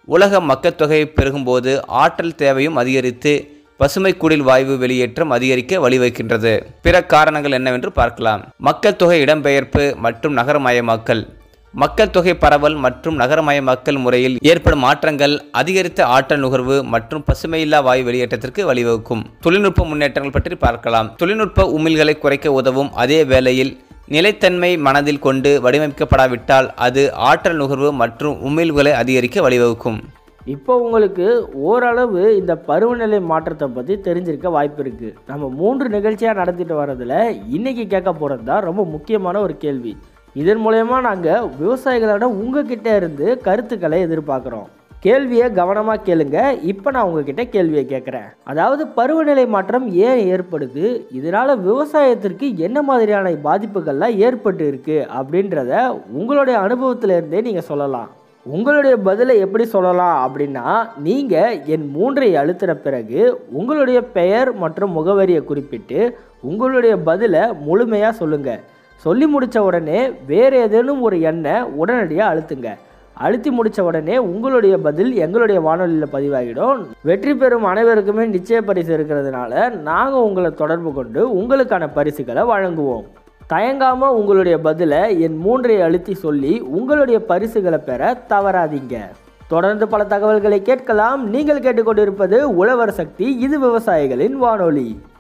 உலக மக்கள் தொகை பெருகும்போது ஆற்றல் தேவையும் அதிகரித்து பசுமை குடில் வாயு வெளியேற்றம் அதிகரிக்க வழிவகுக்கின்றது பிற காரணங்கள் என்னவென்று பார்க்கலாம் மக்கள் தொகை இடம்பெயர்ப்பு மற்றும் நகரமயமாக்கல் மக்கள் தொகை பரவல் மற்றும் நகரமயமாக்கல் முறையில் ஏற்படும் மாற்றங்கள் அதிகரித்த ஆற்றல் நுகர்வு மற்றும் பசுமையில்லா வாயு வெளியேற்றத்திற்கு வழிவகுக்கும் தொழில்நுட்ப முன்னேற்றங்கள் பற்றி பார்க்கலாம் தொழில்நுட்ப உமிழ்களை குறைக்க உதவும் அதே வேளையில் நிலைத்தன்மை மனதில் கொண்டு வடிவமைக்கப்படாவிட்டால் அது ஆற்றல் நுகர்வு மற்றும் உமிழ்வுகளை அதிகரிக்க வழிவகுக்கும் இப்போ உங்களுக்கு ஓரளவு இந்த பருவநிலை மாற்றத்தை பற்றி தெரிஞ்சிருக்க வாய்ப்பு இருக்குது நம்ம மூன்று நிகழ்ச்சியாக நடத்திட்டு வர்றதுல இன்னைக்கு கேட்க போகிறது தான் ரொம்ப முக்கியமான ஒரு கேள்வி இதன் மூலயமா நாங்கள் விவசாயிகளோட உங்ககிட்ட இருந்து கருத்துக்களை எதிர்பார்க்குறோம் கேள்வியை கவனமாக கேளுங்க இப்போ நான் உங்ககிட்ட கேள்வியை கேட்குறேன் அதாவது பருவநிலை மாற்றம் ஏன் ஏற்படுது இதனால் விவசாயத்திற்கு என்ன மாதிரியான பாதிப்புகள்லாம் ஏற்பட்டு இருக்கு அப்படின்றத உங்களுடைய அனுபவத்துல இருந்தே நீங்கள் சொல்லலாம் உங்களுடைய பதிலை எப்படி சொல்லலாம் அப்படின்னா நீங்கள் என் மூன்றை அழுத்தின பிறகு உங்களுடைய பெயர் மற்றும் முகவரியை குறிப்பிட்டு உங்களுடைய பதிலை முழுமையாக சொல்லுங்கள் சொல்லி முடித்த உடனே வேறு ஏதேனும் ஒரு எண்ணை உடனடியாக அழுத்துங்க அழுத்தி முடித்த உடனே உங்களுடைய பதில் எங்களுடைய வானொலியில் பதிவாகிடும் வெற்றி பெறும் அனைவருக்குமே நிச்சய பரிசு இருக்கிறதுனால நாங்கள் உங்களை தொடர்பு கொண்டு உங்களுக்கான பரிசுகளை வழங்குவோம் தயங்காம உங்களுடைய பதிலை என் மூன்றை அழுத்தி சொல்லி உங்களுடைய பரிசுகளை பெற தவறாதீங்க தொடர்ந்து பல தகவல்களை கேட்கலாம் நீங்கள் கேட்டுக்கொண்டிருப்பது உழவர் சக்தி இது விவசாயிகளின் வானொலி